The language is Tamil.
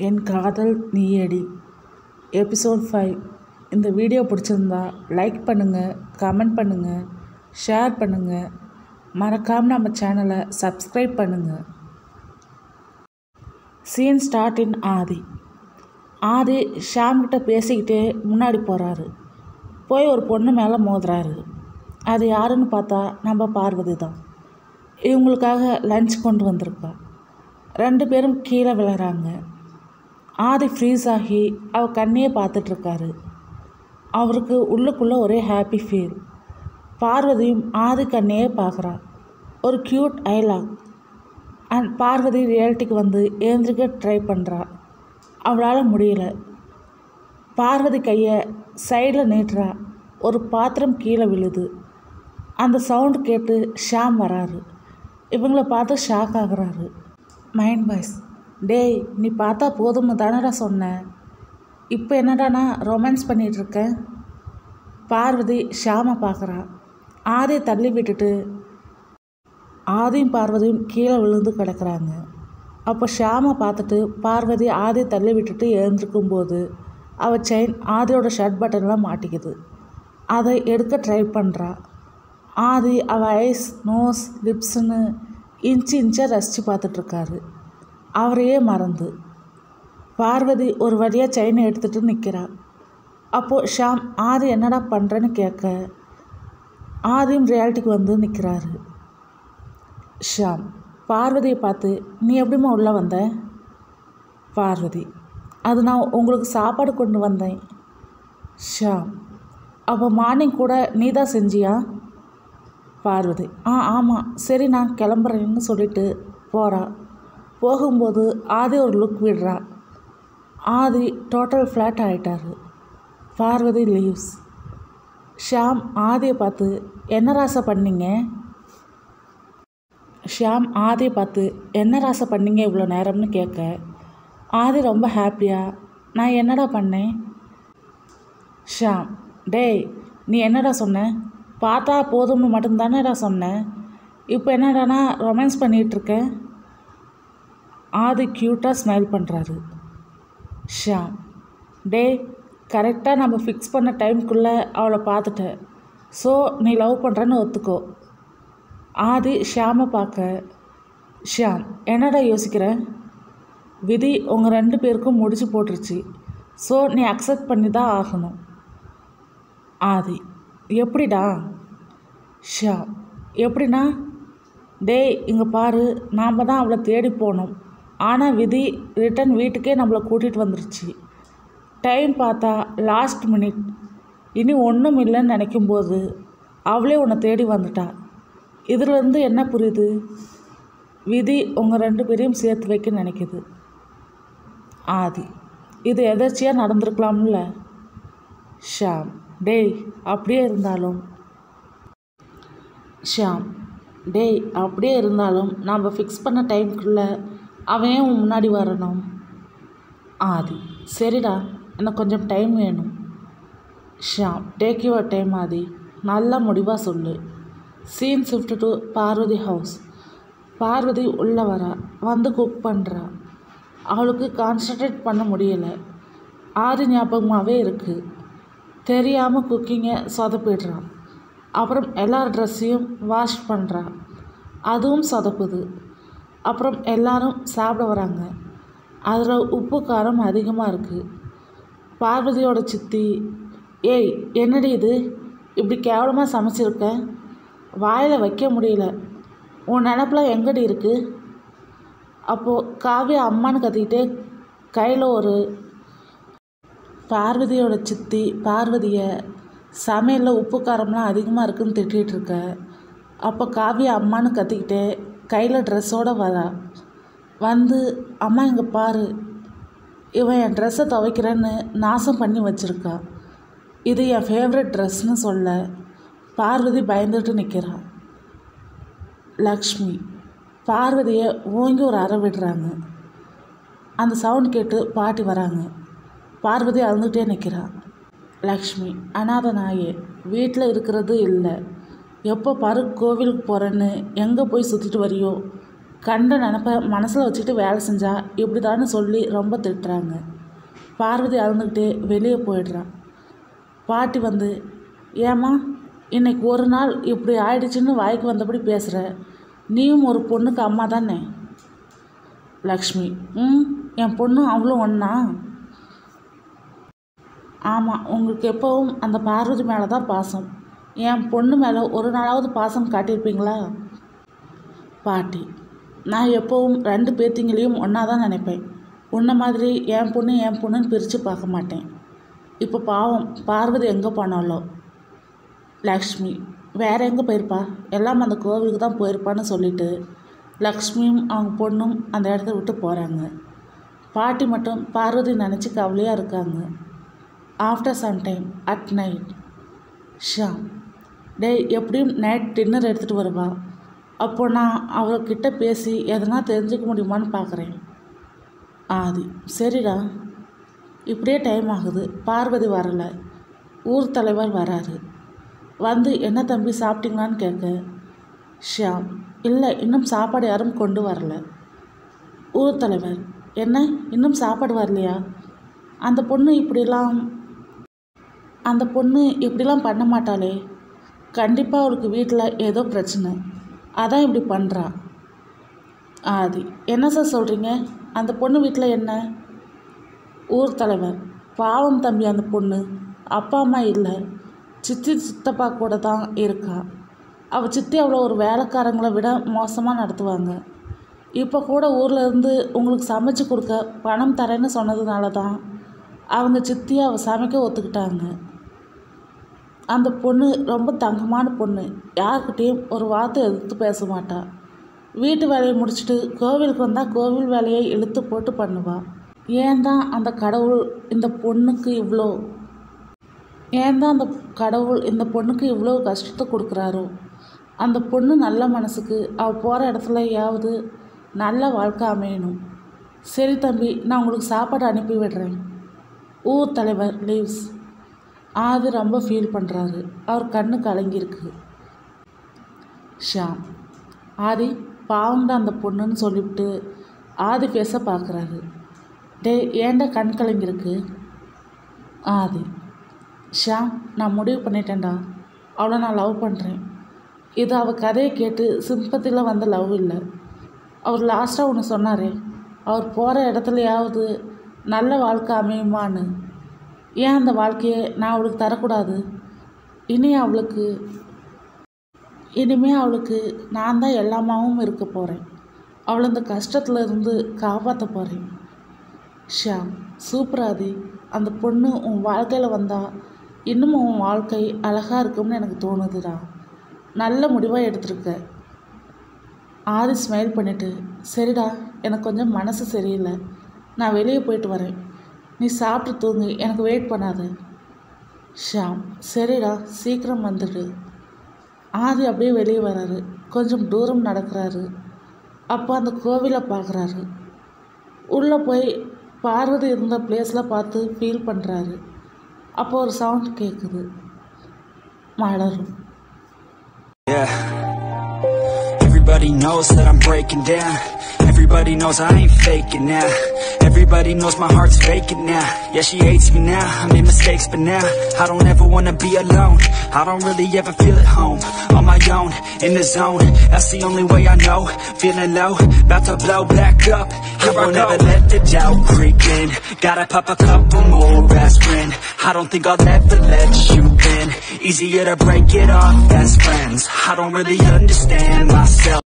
என் காதல் நீயடி எபிசோட் ஃபைவ் இந்த வீடியோ பிடிச்சிருந்தா லைக் பண்ணுங்கள் கமெண்ட் பண்ணுங்கள் ஷேர் பண்ணுங்கள் மறக்காமல் நம்ம சேனலை சப்ஸ்கிரைப் பண்ணுங்கள் சீன் ஸ்டார்ட் இன் ஆதி ஆதி ஷாம்கிட்ட பேசிக்கிட்டே முன்னாடி போகிறாரு போய் ஒரு பொண்ணு மேலே மோதுறாரு அது யாருன்னு பார்த்தா நம்ம பார்வதி தான் இவங்களுக்காக லஞ்ச் கொண்டு வந்திருக்கா ரெண்டு பேரும் கீழே விழுறாங்க ஆதி ஃப்ரீஸ் ஆகி அவ கண்ணையே பார்த்துட்ருக்காரு அவருக்கு உள்ளுக்குள்ளே ஒரே ஹாப்பி ஃபீல் பார்வதியும் ஆதி கண்ணையே பார்க்குறா ஒரு க்யூட் ஐலாக் அண்ட் பார்வதி ரியாலிட்டிக்கு வந்து எழுந்திரிக்க ட்ரை பண்ணுறா அவளால் முடியல பார்வதி கையை சைடில் நீட்டுறா ஒரு பாத்திரம் கீழே விழுது அந்த சவுண்டு கேட்டு ஷாம் வராரு இவங்கள பார்த்து ஷாக் ஆகுறாரு மைண்ட் வாய்ஸ் டேய் நீ பார்த்தா போதும்னு தானடா சொன்னேன் இப்போ என்னடானா ரொமான்ஸ் பண்ணிகிட்ருக்க பார்வதி ஷாமை பார்க்குறா ஆதியை தள்ளி விட்டுட்டு ஆதியும் பார்வதியும் கீழே விழுந்து கிடக்குறாங்க அப்போ ஷாமை பார்த்துட்டு பார்வதி ஆதியை தள்ளி விட்டுட்டு எழுந்திருக்கும் போது அவள் செயின் ஆதியோட ஷர்ட் பட்டன்லாம் மாட்டிக்குது அதை எடுக்க ட்ரை பண்ணுறா ஆதி அவள் ஐஸ் நோஸ் லிப்ஸுன்னு இன்ச்சு இன்ச்சாக ரசித்து பார்த்துட்ருக்காரு அவரையே மறந்து பார்வதி ஒரு வழியாக செயினை எடுத்துகிட்டு நிற்கிறா அப்போது ஷாம் ஆதி என்னடா பண்ணுறேன்னு கேட்க ஆதியும் ரியாலிட்டிக்கு வந்து நிற்கிறாரு ஷாம் பார்வதியை பார்த்து நீ எப்படிம்மா உள்ளே வந்த பார்வதி அது நான் உங்களுக்கு சாப்பாடு கொண்டு வந்தேன் ஷாம் அப்போ மார்னிங் கூட நீ தான் செஞ்சியா பார்வதி ஆ ஆமாம் சரி நான் கிளம்புறேன்னு சொல்லிட்டு போகிறா போகும்போது ஆதி ஒரு லுக் விடுறா ஆதி டோட்டல் ஃப்ளாட் ஆகிட்டாரு பார்வதி லீவ்ஸ் ஷாம் ஆதியை பார்த்து என்ன ராசை பண்ணீங்க ஷாம் ஆதியை பார்த்து என்ன ராசை பண்ணீங்க இவ்வளோ நேரம்னு கேட்க ஆதி ரொம்ப ஹாப்பியாக நான் என்னடா பண்ணேன் ஷாம் டேய் நீ என்னடா சொன்ன பார்த்தா போதும்னு மட்டும்தானடா சொன்னேன் இப்போ என்னடானா ரொமான்ஸ் பண்ணிகிட்ருக்க ஆதி க்யூட்டாக ஸ்மைல் பண்ணுறாரு ஷாம் டேய் கரெக்டாக நம்ம ஃபிக்ஸ் பண்ண டைம்குள்ளே அவளை பார்த்துட்டேன் ஸோ நீ லவ் பண்ணுறன்னு ஒத்துக்கோ ஆதி ஷியாமை பார்க்க ஷியாம் என்னடா யோசிக்கிற விதி உங்கள் ரெண்டு பேருக்கும் முடிச்சு போட்டுருச்சு ஸோ நீ அக்செப்ட் பண்ணி தான் ஆகணும் ஆதி எப்படிடா ஷியாம் எப்படின்னா டேய் இங்கே பாரு நாம் தான் அவளை தேடி போனோம் ஆனால் விதி ரிட்டன் வீட்டுக்கே நம்மளை கூட்டிகிட்டு வந்துருச்சு டைம் பார்த்தா லாஸ்ட் மினிட் இனி ஒன்றும் இல்லைன்னு நினைக்கும்போது அவளே உன்னை தேடி வந்துட்டா இதுலேருந்து என்ன புரியுது விதி உங்கள் ரெண்டு பேரையும் சேர்த்து வைக்க நினைக்குது ஆதி இது எதர்ச்சியாக நடந்திருக்கலாம்ல ஷாம் டேய் அப்படியே இருந்தாலும் ஷாம் டேய் அப்படியே இருந்தாலும் நாம் ஃபிக்ஸ் பண்ண டைமுக்குள்ளே அவன் ஏன் உன் முன்னாடி வரணும் ஆதி சரிடா எனக்கு கொஞ்சம் டைம் வேணும் Sham take your time Aadhi நல்ல முடிவாக சொல்லு scene shift to Parvathi house Parvathi உள்ளே வரா வந்து குக் பண்ணுறா அவளுக்கு கான்சன்ட்ரேட் பண்ண முடியல ஆதி ஞாபகமாகவே இருக்குது தெரியாமல் குக்கிங்கை சொதப்பிடுறான் அப்புறம் எல்லார் ட்ரெஸ்ஸையும் வாஷ் பண்ணுறா அதுவும் சொதப்புது அப்புறம் எல்லாரும் சாப்பிட வராங்க அதில் உப்பு காரம் அதிகமாக இருக்குது பார்வதியோட சித்தி ஏய் என்னடி இது இப்படி கேவலமாக சமைச்சிருக்க வாயில் வைக்க முடியல உன் நினப்பில் எங்கடி இருக்குது அப்போது காவியா அம்மான்னு கத்திக்கிட்டே கையில் ஒரு பார்வதியோட சித்தி பார்வதியை சமையலில் உப்பு காரம்லாம் அதிகமாக இருக்குன்னு திட்டிகிட்டு இருக்க அப்போ காவியா அம்மான்னு கத்திக்கிட்டே கையில் ட்ரெஸ்ஸோடு வரா வந்து அம்மா இங்கே பாரு இவன் என் ட்ரெஸ்ஸை துவைக்கிறேன்னு நாசம் பண்ணி வச்சுருக்கா இது என் ஃபேவரட் ட்ரெஸ்ன்னு சொல்ல பார்வதி பயந்துட்டு நிற்கிறான் லக்ஷ்மி பார்வதியை ஓங்கி ஒரு அறை விடுறாங்க அந்த சவுண்ட் கேட்டு பாட்டி வராங்க பார்வதி அழுந்துகிட்டே நிற்கிறா லக்ஷ்மி அனாத நாயே வீட்டில் இருக்கிறது இல்லை எப்போ பாரு கோவிலுக்கு போகிறேன்னு எங்கே போய் சுற்றிட்டு வரியோ கண்ட நினப்ப மனசில் வச்சுட்டு வேலை செஞ்சா இப்படி சொல்லி ரொம்ப திட்டுறாங்க பார்வதி அழுந்துக்கிட்டே வெளியே போயிடுறான் பாட்டி வந்து ஏம்மா இன்னைக்கு ஒரு நாள் இப்படி ஆயிடுச்சுன்னு வாய்க்கு வந்தபடி பேசுகிற நீயும் ஒரு பொண்ணுக்கு அம்மா தானே லக்ஷ்மி ம் என் பொண்ணு அவ்வளோ ஒன்றா ஆமாம் உங்களுக்கு எப்போவும் அந்த பார்வதி மேலே தான் பாசம் என் பொண்ணு மேலே ஒரு நாளாவது பாசம் காட்டியிருப்பீங்களா பாட்டி நான் எப்போவும் ரெண்டு பேத்திங்களையும் ஒன்றா தான் நினைப்பேன் உன்ன மாதிரி என் பொண்ணு என் பொண்ணுன்னு பிரித்து பார்க்க மாட்டேன் இப்போ பாவம் பார்வதி எங்கே போனாலோ லக்ஷ்மி வேற எங்கே போயிருப்பா எல்லாம் அந்த கோவிலுக்கு தான் போயிருப்பான்னு சொல்லிட்டு லக்ஷ்மியும் அவங்க பொண்ணும் அந்த இடத்த விட்டு போகிறாங்க பாட்டி மட்டும் பார்வதி நினச்சி கவலையாக இருக்காங்க after some time at night Sham டேய் எப்படியும் நைட் டின்னர் எடுத்துகிட்டு வருவா அப்போ நான் அவர்கிட்ட பேசி எதனா தெரிஞ்சுக்க முடியுமான்னு பார்க்குறேன் ஆதி சரிடா இப்படியே டைம் ஆகுது பார்வதி வரலை ஊர் தலைவர் வராரு வந்து என்ன தம்பி சாப்பிட்டீங்களான்னு கேட்க ஷியாம் இல்லை இன்னும் சாப்பாடு யாரும் கொண்டு வரல ஊர் தலைவர் என்ன இன்னும் சாப்பாடு வரலையா அந்த பொண்ணு இப்படிலாம் அந்த பொண்ணு இப்படிலாம் பண்ண மாட்டாளே கண்டிப்பாக அவளுக்கு வீட்டில் ஏதோ பிரச்சனை அதான் இப்படி பண்ணுறா ஆதி என்ன சார் சொல்கிறீங்க அந்த பொண்ணு வீட்டில் என்ன ஊர் தலைவர் பாவம் தம்பி அந்த பொண்ணு அப்பா அம்மா இல்லை சித்தி சித்தப்பா கூட தான் இருக்கா அவள் சித்தி அவ்வளோ ஒரு வேலைக்காரங்களை விட மோசமாக நடத்துவாங்க இப்போ கூட ஊரில் இருந்து உங்களுக்கு சமைச்சு கொடுக்க பணம் தரேன்னு சொன்னதுனால தான் அவங்க சித்தி அவள் சமைக்க ஒத்துக்கிட்டாங்க அந்த பொண்ணு ரொம்ப தங்கமான பொண்ணு யார்கிட்டேயும் ஒரு வார்த்தை எதிர்த்து பேச மாட்டா வீட்டு வேலையை முடிச்சுட்டு கோவிலுக்கு வந்தால் கோவில் வேலையை இழுத்து போட்டு பண்ணுவா ஏன் தான் அந்த கடவுள் இந்த பொண்ணுக்கு இவ்வளோ ஏன் தான் அந்த கடவுள் இந்த பொண்ணுக்கு இவ்வளோ கஷ்டத்தை கொடுக்குறாரோ அந்த பொண்ணு நல்ல மனசுக்கு அவள் போகிற இடத்துலயாவது நல்ல வாழ்க்கை அமையணும் சரி தம்பி நான் உங்களுக்கு சாப்பாடு அனுப்பி விடுறேன் ஊர் தலைவர் லீவ்ஸ் ஆதி ரொம்ப ஃபீல் பண்ணுறாரு அவர் கண்ணு கலங்கியிருக்கு ஷாம் ஆதி பாவம்தான் அந்த பொண்ணுன்னு சொல்லிவிட்டு ஆதி பேச பார்க்குறாரு டே ஏன்டா கண் கலங்கியிருக்கு ஆதி ஷாம் நான் முடிவு பண்ணிட்டேன்டா அவளை நான் லவ் பண்ணுறேன் இது அவள் கதையை கேட்டு சிம்பத்தியில் வந்த லவ் இல்லை அவர் லாஸ்ட்டாக ஒன்று சொன்னாரே அவர் போகிற இடத்துலையாவது நல்ல வாழ்க்கை அமையுமான்னு ஏன் அந்த வாழ்க்கையை நான் அவளுக்கு தரக்கூடாது இனி அவளுக்கு இனிமே அவளுக்கு நான் தான் எல்லாமாவும் இருக்க போகிறேன் அவளை இந்த கஷ்டத்தில் இருந்து காப்பாற்ற போகிறேன் ஷியாம் சூப்பராதி அந்த பொண்ணு உன் வாழ்க்கையில் வந்தால் இன்னும் உன் வாழ்க்கை அழகாக இருக்கும்னு எனக்கு தோணுதுடா நல்ல முடிவாக எடுத்திருக்க ஆதி ஸ்மைல் பண்ணிவிட்டு சரிடா எனக்கு கொஞ்சம் மனசு சரியில்லை நான் வெளியே போயிட்டு வரேன் நீ சாப்பிட்டு தூங்கு எனக்கு வெயிட் பண்ணாத ஷாம் சரிடா சீக்கிரம் வந்துடு ஆதி அப்படியே வெளியே வராரு கொஞ்சம் தூரம் நடக்கிறாரு அப்போ அந்த கோவிலை பார்க்குறாரு உள்ளே போய் பார்வதி இருந்த பிளேஸில் பார்த்து ஃபீல் பண்ணுறாரு அப்போ ஒரு சவுண்ட் கேட்குது மலரும் Yeah. Everybody knows that I'm breaking down. Everybody knows I ain't faking now. Everybody knows my heart's faking now. Yeah, she hates me now. I made mistakes, but now I don't ever wanna be alone. I don't really ever feel at home. On my own, in the zone. That's the only way I know. Feeling low, about to blow back up. I won't ever let the doubt creep in. Gotta pop a couple more aspirin. I don't think I'll ever let you in. Easier to break it off best friends. I don't really understand myself.